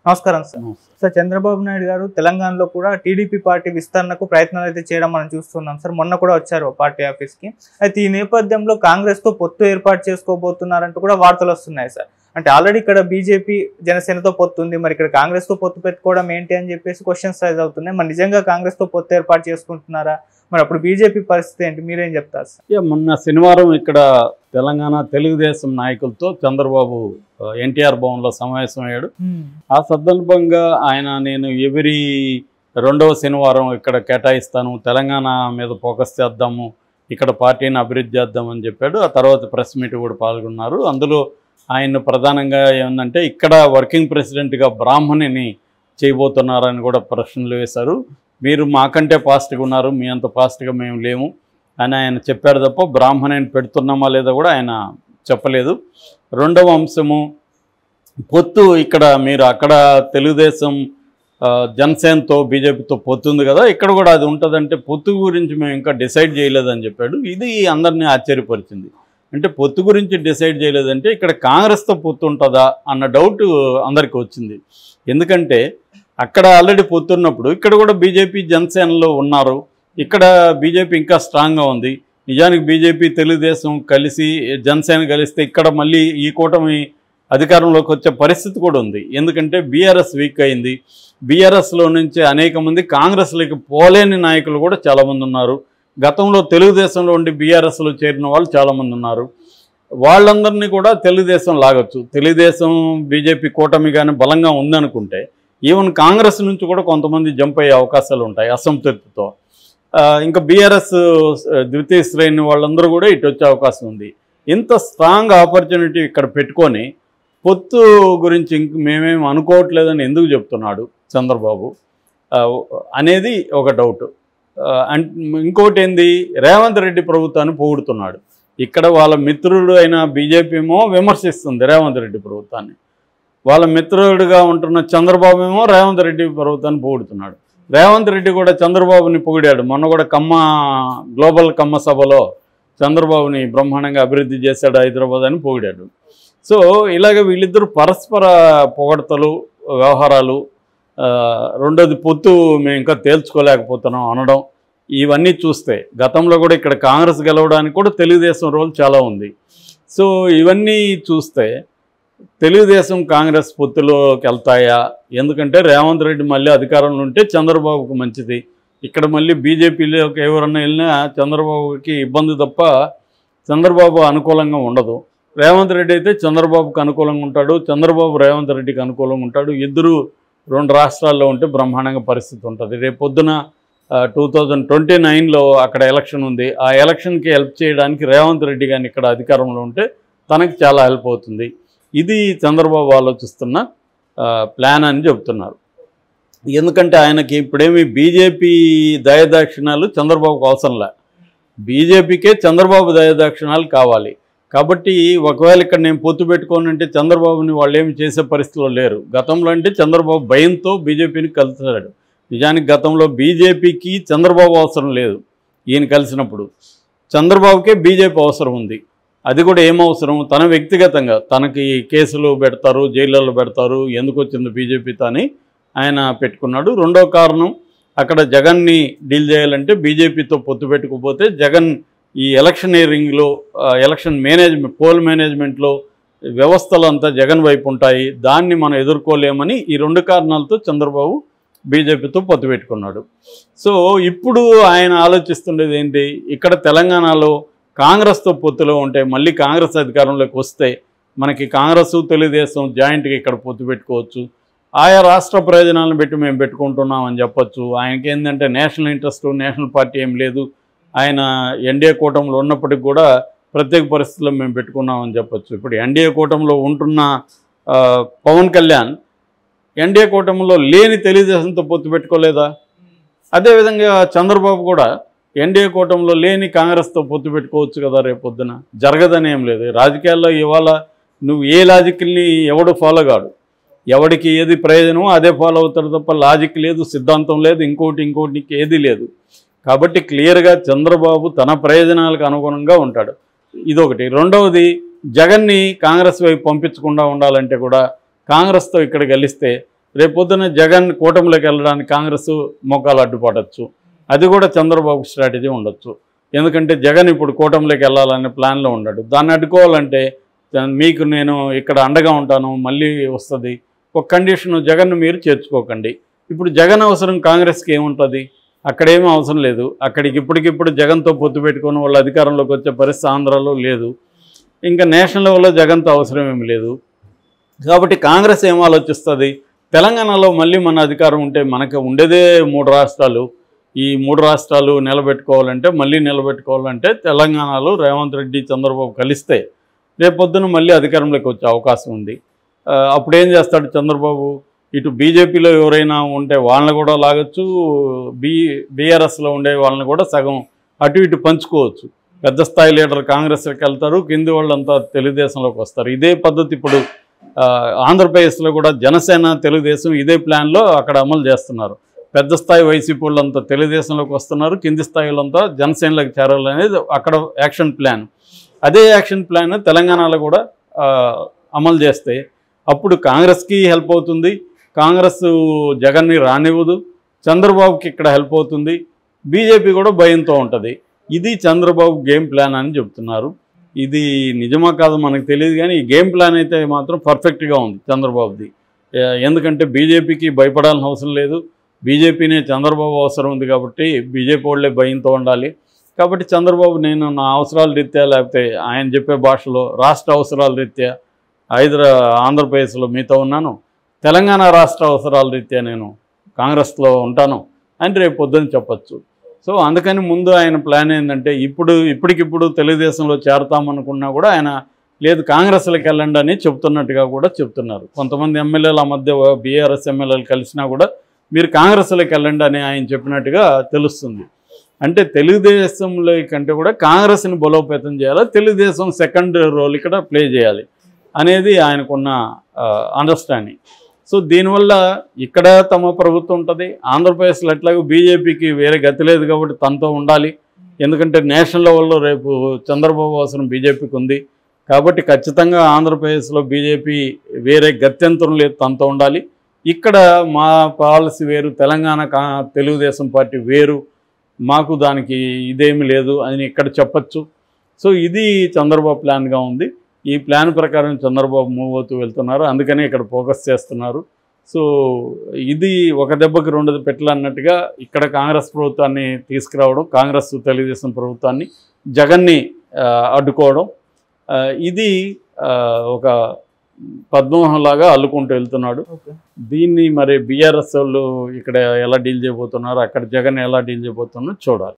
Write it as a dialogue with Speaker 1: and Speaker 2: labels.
Speaker 1: నమస్కారం sir sir Chandrababu Naidu గారు తెలంగాణలో కూడా టీడీపీ పార్టీ విస్తరణకు ప్రయత్నాలు అయితే చేయడం మనం చూస్తున్నాం సార్ మొన్న కూడా వచ్చారు పార్టీ ఆఫీస్ కి అయితే ఈ నేపథ్యంలో కాంగ్రెస్ తో పొత్తు ఏర్పాటు చేసుకోబోతున్నారంటూ కూడా వార్తలు వస్తున్నాయి సార్ అంటే ఆల్రెడీ ఇక్కడ బీజేపీ జనసేనతో పొత్తు ఉంది మరి ఇక్కడ కాంగ్రెస్ తో పొత్తు పెట్టుకోవడం ఏంటి అని చెప్పేసి క్వశ్చన్స్ రైజ్ అవుతున్నాయి మరి నిజంగా కాంగ్రెస్ తో పొత్తు ఏర్పాటు చేసుకుంటున్నారా మరి అప్పుడు బీజేపీ పరిస్థితి ఏంటి మీరేం చెప్తారు సార్
Speaker 2: ఇక మొన్న శనివారం ఇక్కడ తెలంగాణ తెలుగుదేశం నాయకులతో చంద్రబాబు ఎన్టీఆర్ భవన్లో సమావేశం అయ్యాడు ఆ సందర్భంగా ఆయన నేను ఎవరి రెండవ శనివారం ఇక్కడ కేటాయిస్తాను తెలంగాణ మీద ఫోకస్ చేద్దాము ఇక్కడ పార్టీని అభివృద్ధి చేద్దామని చెప్పాడు ఆ తర్వాత ప్రెస్ మీట్ కూడా పాల్గొన్నారు అందులో ఆయన ప్రధానంగా ఏమందంటే ఇక్కడ వర్కింగ్ ప్రెసిడెంట్గా బ్రాహ్మణిని చేయబోతున్నారని కూడా ప్రశ్నలు వేశారు మీరు మాకంటే ఫాస్ట్గా ఉన్నారు మీ అంత ఫాస్ట్గా మేము లేము అని ఆయన చెప్పాడు తప్ప బ్రాహ్మణిని పెడుతున్నామా లేదా కూడా ఆయన చెప్పలేదు రెండవ అంశము పొత్తు ఇక్కడ మీరు అక్కడ తెలుగుదేశం ఆ, జనసేనతో బీజేపీతో పొత్తు ఉంది కదా ఇక్కడ కూడా అది ఉంటుందంటే పొత్తు గురించి మేము ఇంకా డిసైడ్ చేయలేదని చెప్పాడు ఇది అందరినీ ఆశ్చర్యపరిచింది అంటే పొత్తు గురించి డిసైడ్ చేయలేదంటే ఇక్కడ కాంగ్రెస్తో పొత్తు ఉంటుందా అన్న డౌట్ అందరికీ వచ్చింది ఎందుకంటే అక్కడ ఆల్రెడీ పొత్తు ఉన్నప్పుడు ఇక్కడ కూడా బీజేపీ జనసేనలో ఉన్నారు ఇక్కడ బీజేపీ ఇంకా స్ట్రాంగ్గా ఉంది నిజానికి బీజేపీ తెలుగుదేశం కలిసి జనసేన కలిస్తే ఇక్కడ మళ్ళీ ఈ కూటమి అధికారంలోకి వచ్చే పరిస్థితి కూడా ఉంది ఎందుకంటే బీఆర్ఎస్ వీక్ అయింది బీఆర్ఎస్లో నుంచి అనేక మంది కాంగ్రెస్లోకి పోలేని నాయకులు కూడా చాలామంది ఉన్నారు గతంలో తెలుగుదేశంలో ఉండి బీఆర్ఎస్లో చేరిన వాళ్ళు చాలామంది ఉన్నారు వాళ్ళందరినీ కూడా తెలుగుదేశం లాగొచ్చు తెలుగుదేశం బీజేపీ కూటమి కానీ బలంగా ఉందనుకుంటే ఈవెన్ కాంగ్రెస్ నుంచి కూడా కొంతమంది జంప్ అయ్యే అవకాశాలు ఉంటాయి అసంతృప్తితో ఆ, ఇంకా బీఆర్ఎస్ ద్వితీయ శ్రేణి వాళ్ళందరూ కూడా ఇటు వచ్చే అవకాశం ఉంది ఇంత స్ట్రాంగ్ ఆపర్చునిటీ ఇక్కడ పెట్టుకొని పొత్తు గురించి ఇంక మేమేం అనుకోవట్లేదని ఎందుకు చెప్తున్నాడు చంద్రబాబు ఆ, అనేది ఒక డౌట్ అండ్ ఇంకోటి ఏంది రేవంత్ రెడ్డి ప్రభుత్వాన్ని పొగుడుతున్నాడు ఇక్కడ వాళ్ళ మిత్రుడు అయిన బీజేపీ ఏమో విమర్శిస్తుంది రేవంత్ రెడ్డి ప్రభుత్వాన్ని వాళ్ళ మిత్రుడుగా ఉంటున్న చంద్రబాబు ఏమో రేవంత్ రెడ్డి ప్రభుత్వాన్ని పొగుడుతున్నాడు రేవంత్ రెడ్డి కూడా చంద్రబాబుని పొగిడాడు మొన్న కూడా కమ్మ గ్లోబల్ కమ్మ సభలో చంద్రబాబుని బ్రహ్మాండంగా అభివృద్ధి చేశాడు హైదరాబాద్ అని పొగిడాడు సో ఇలాగ వీళ్ళిద్దరూ పరస్పర పొగడతలు వ్యవహారాలు ఆ, రెండోది పొత్తు మేము ఇంకా తేల్చుకోలేకపోతున్నాం అనడం ఇవన్నీ చూస్తే గతంలో కూడా ఇక్కడ కాంగ్రెస్ గెలవడానికి కూడా తెలుగుదేశం రోల్ చాలా ఉంది సో ఇవన్నీ చూస్తే తెలుగుదేశం కాంగ్రెస్ పొత్తులోకి వెళ్తాయా ఎందుకంటే రేవంత్ రెడ్డి మళ్ళీ అధికారంలో ఉంటే చంద్రబాబుకు మంచిది ఇక్కడ మళ్ళీ బీజేపీలోకి ఎవరన్నా వెళ్ళినా చంద్రబాబుకి ఇబ్బంది తప్ప చంద్రబాబు అనుకూలంగా ఉండదు రేవంత్ రెడ్డి అయితే చంద్రబాబుకు అనుకూలంగా ఉంటాడు చంద్రబాబు రేవంత్ రెడ్డికి అనుకూలంగా ఉంటాడు ఇద్దరు రెండు రాష్ట్రాల్లో ఉంటే బ్రహ్మాండంగా పరిస్థితి ఉంటుంది రేపు పొద్దున టూ థౌజండ్ ట్వంటీ నైన్లో అక్కడ ఎలక్షన్ ఉంది ఆ ఎలక్షన్కి హెల్ప్ చేయడానికి రేవంత్ రెడ్డి కానీ ఇక్కడ అధికారంలో ఉంటే తనకి చాలా హెల్ప్ అవుతుంది ఇది చంద్రబాబు ఆలోచిస్తున్న ఆ, ప్లాన్ అని చెప్తున్నారు ఎందుకంటే ఆయనకి ఇప్పుడేమి బీజేపీ దయదాక్షిణాలు చంద్రబాబుకు అవసరంలే బీజేపీకే చంద్రబాబు దయదాక్షిణాలు కావాలి కాబట్టి ఒకవేళ ఇక్కడ నేను పొత్తు పెట్టుకోనంటే చంద్రబాబుని వాళ్ళు ఏమి చేసే పరిస్థితిలో లేరు గతంలో అంటే చంద్రబాబు భయంతో బీజేపీని కలిసాడు నిజానికి గతంలో బీజేపీకి చంద్రబాబు అవసరం లేదు ఈయన కలిసినప్పుడు చంద్రబాబుకే బీజేపీ అవసరం ఉంది అది కూడా ఏం అవసరం తన వ్యక్తిగతంగా తనకి కేసులు పెడతారు జైళ్ళలో పెడతారు ఎందుకు వచ్చింది బీజేపీతో అని ఆయన పెట్టుకున్నాడు రెండో కారణం అక్కడ జగన్ని డీల్ చేయాలంటే బీజేపీతో పొత్తు పెట్టుకోపోతే జగన్ ఈ ఎలక్షనీరింగ్లో ఎలక్షన్ మేనేజ్మెంట్ పోల్ మేనేజ్మెంట్లో వ్యవస్థలు జగన్ వైపు ఉంటాయి దాన్ని మనం ఎదుర్కోలేమని ఈ రెండు కారణాలతో చంద్రబాబు బీజేపీతో పొత్తు పెట్టుకున్నాడు సో ఇప్పుడు ఆయన ఆలోచిస్తుండేది ఏంటి ఇక్కడ తెలంగాణలో కాంగ్రెస్తో పొత్తులో ఉంటే మళ్ళీ కాంగ్రెస్ అధికారంలోకి వస్తే మనకి కాంగ్రెస్ తెలుగుదేశం జాయింట్గా ఇక్కడ పొత్తు పెట్టుకోవచ్చు ఆయా రాష్ట్ర ప్రయోజనాలను పెట్టి మేము పెట్టుకుంటున్నాం అని చెప్పొచ్చు ఆయనకి ఏంటంటే నేషనల్ ఇంట్రెస్ట్ నేషనల్ పార్టీ ఏం లేదు ఆయన ఎన్డీఏ కూటమిలో ఉన్నప్పటికి కూడా ప్రత్యేక పరిస్థితుల్లో మేము పెట్టుకున్నామని చెప్పొచ్చు ఇప్పుడు ఎన్డీఏ కూటమిలో ఉంటున్న ఆ, పవన్ కళ్యాణ్ ఎన్డీఏ కూటమిలో లేని తెలుగుదేశంతో పొత్తు పెట్టుకోలేదా అదేవిధంగా చంద్రబాబు కూడా ఎన్డీఏ కూటమిలో లేని కాంగ్రెస్తో పొత్తు పెట్టుకోవచ్చు కదా రేపు పొద్దున జరగదని ఏం లేదు రాజకీయాల్లో ఇవాళ నువ్వు ఏ లాజిక్ని ఎవడు ఫాలో కాడు ఎవడికి ఏది ప్రయోజనమో అదే ఫాలో అవుతాడు తప్ప లాజిక్ లేదు సిద్ధాంతం లేదు ఇంకోటి ఇంకోటి నీకు ఏది లేదు కాబట్టి క్లియర్గా చంద్రబాబు తన ప్రయోజనాలకు అనుగుణంగా ఉంటాడు ఇదొకటి రెండవది జగన్ని కాంగ్రెస్ వైపు పంపించకుండా ఉండాలంటే కూడా కాంగ్రెస్తో ఇక్కడ గెలిస్తే రేపొద్దున జగన్ కూటమిలోకి వెళ్ళడానికి కాంగ్రెస్ మోకాలు అడ్డుపడచ్చు అది కూడా చంద్రబాబు స్ట్రాటజీ ఉండొచ్చు ఎందుకంటే జగన్ ఇప్పుడు కూటమిలోకి వెళ్ళాలనే ప్లాన్లో ఉండడు దాన్ని అడ్డుకోవాలంటే దా- మీకు నేను ఇక్కడ అండగా ఉంటాను మళ్ళీ వస్తుంది ఒక కండిషన్ జగన్ను మీరు చేర్చుకోకండి ఇప్పుడు జగన్ అవసరం కాంగ్రెస్కి ఏముంటుంది అక్కడేమీ అవసరం లేదు అక్కడికి ఇప్పటికిప్పుడు జగన్తో పొత్తు పెట్టుకొని వాళ్ళు అధికారంలోకి వచ్చే పరిస్థితి ఆంధ్రాలో లేదు ఇంకా నేషనల్ లెవెల్లో జగన్తో అవసరం ఏమి లేదు కాబట్టి కాంగ్రెస్ ఏం ఆలోచిస్తుంది తెలంగాణలో మళ్ళీ మన అధికారం ఉంటే మనకి ఉండేదే మూడు రాష్ట్రాలు ఈ మూడు రాష్ట్రాలు నిలబెట్టుకోవాలంటే మళ్ళీ నిలబెట్టుకోవాలంటే తెలంగాణలో రేవంత్ రెడ్డి చంద్రబాబు కలిస్తే రేపొద్దున మళ్ళీ అధికారంలోకి వచ్చే అవకాశం ఉంది ఆ, అప్పుడు ఏం చేస్తాడు చంద్రబాబు ఇటు బీజేపీలో ఎవరైనా ఉంటే వాళ్ళని కూడా లాగొచ్చు బీ బీఆర్ఎస్లో ఉండే వాళ్ళని కూడా సగం అటు ఇటు పంచుకోవచ్చు పెద్ద స్థాయి లీడర్ కాంగ్రెస్కి వెళ్తారు కింది వాళ్ళంతా తెలుగుదేశంలోకి వస్తారు ఇదే పద్ధతి ఇప్పుడు ఆ, ఆంధ్రప్రదేశ్లో కూడా జనసేన తెలుగుదేశం ఇదే ప్లాన్లో అక్కడ అమలు చేస్తున్నారు పెద్ద స్థాయి వైసీపీ వాళ్ళంతా తెలుగుదేశంలోకి వస్తున్నారు కింది స్థాయి వాళ్ళంతా జనసేనలోకి చేరాలనేది అక్కడ యాక్షన్ ప్లాన్ అదే యాక్షన్ ప్లాన్ తెలంగాణలో కూడా ఆ, అమలు చేస్తే అప్పుడు కాంగ్రెస్కి హెల్ప్ అవుతుంది కాంగ్రెస్ జగన్ని రానివ్వదు చంద్రబాబుకి ఇక్కడ హెల్ప్ అవుతుంది బీజేపీ కూడా భయంతో ఉంటుంది ఇది చంద్రబాబు గేమ్ ప్లాన్ అని చెప్తున్నారు ఇది నిజమా కాదో మనకు తెలియదు కానీ ఈ గేమ్ ప్లాన్ అయితే మాత్రం పర్ఫెక్ట్గా ఉంది చంద్రబాబుది ఏ- ఎందుకంటే బీజేపీకి భయపడాల్సిన అవసరం లేదు బీజేపీనే చంద్రబాబు అవసరం ఉంది కాబట్టి బీజేపీ వాళ్ళే భయంతో ఉండాలి కాబట్టి చంద్రబాబు నేను నా అవసరాల రీత్యా లేకపోతే ఆయన చెప్పే భాషలో రాష్ట్ర అవసరాల రీత్యా హైదరా ఆంధ్రప్రదేశ్లో మీతో ఉన్నాను తెలంగాణ రాష్ట్ర అవసరాల రీత్యా నేను కాంగ్రెస్లో ఉంటాను అని రేపు పొద్దున్న చెప్పచ్చు సో అందుకని ముందు ఆయన ప్లాన్ ఏంటంటే ఇప్పుడు ఇప్పటికిప్పుడు తెలుగుదేశంలో చేరతామనుకున్నా కూడా ఆయన లేదు కాంగ్రెస్లోకి వెళ్ళండి అని చెప్తున్నట్టుగా కూడా చెప్తున్నారు కొంతమంది ఎమ్మెల్యేల మధ్య బీఆర్ఎస్ ఎమ్మెల్యేలు కలిసినా కూడా మీరు కాంగ్రెస్లోకి వెళ్ళండి అని ఆయన చెప్పినట్టుగా తెలుస్తుంది అంటే తెలుగుదేశంలో కంటే కూడా కాంగ్రెస్ని బలోపేతం చేయాలి తెలుగుదేశం సెకండ్ రోల్ ఇక్కడ ప్లే చేయాలి అనేది ఆయనకున్న అండర్స్టాండింగ్ సో దీనివల్ల ఇక్కడ తమ ప్రభుత్వం ఉంటుంది ఆంధ్రప్రదేశ్లో ఎట్లాగో బీజేపీకి వేరే గతి లేదు కాబట్టి తనతో ఉండాలి ఎందుకంటే నేషనల్ లెవెల్లో రేపు చంద్రబాబు అవసరం బీజేపీకి ఉంది కాబట్టి ఖచ్చితంగా ఆంధ్రప్రదేశ్లో బీజేపీ వేరే గత్యంతరం లేదు తనతో ఉండాలి ఇక్కడ మా పాలసీ వేరు తెలంగాణ కా తెలుగుదేశం పార్టీ వేరు మాకు దానికి ఇదేమి లేదు అని ఇక్కడ చెప్పచ్చు సో ఇది చంద్రబాబు ప్లాన్గా ఉంది ఈ ప్లాన్ ప్రకారం చంద్రబాబు మూవ్ అవుతూ వెళ్తున్నారు అందుకనే ఇక్కడ ఫోకస్ చేస్తున్నారు సో ఇది ఒక దెబ్బకి రెండు పెట్టలు అన్నట్టుగా ఇక్కడ కాంగ్రెస్ ప్రభుత్వాన్ని తీసుకురావడం కాంగ్రెస్ తెలుగుదేశం ప్రభుత్వాన్ని జగన్ని ఆ, అడ్డుకోవడం ఆ, ఇది ఆ, ఒక పద్మోహంలాగా అల్లుకుంటూ వెళ్తున్నాడు
Speaker 1: ఓకే
Speaker 2: దీన్ని మరి బీఆర్ఎస్ వాళ్ళు ఇక్కడ ఎలా డీల్ చేయబోతున్నారు అక్కడ జగన్ ఎలా డీల్ చేయబోతున్నారో చూడాలి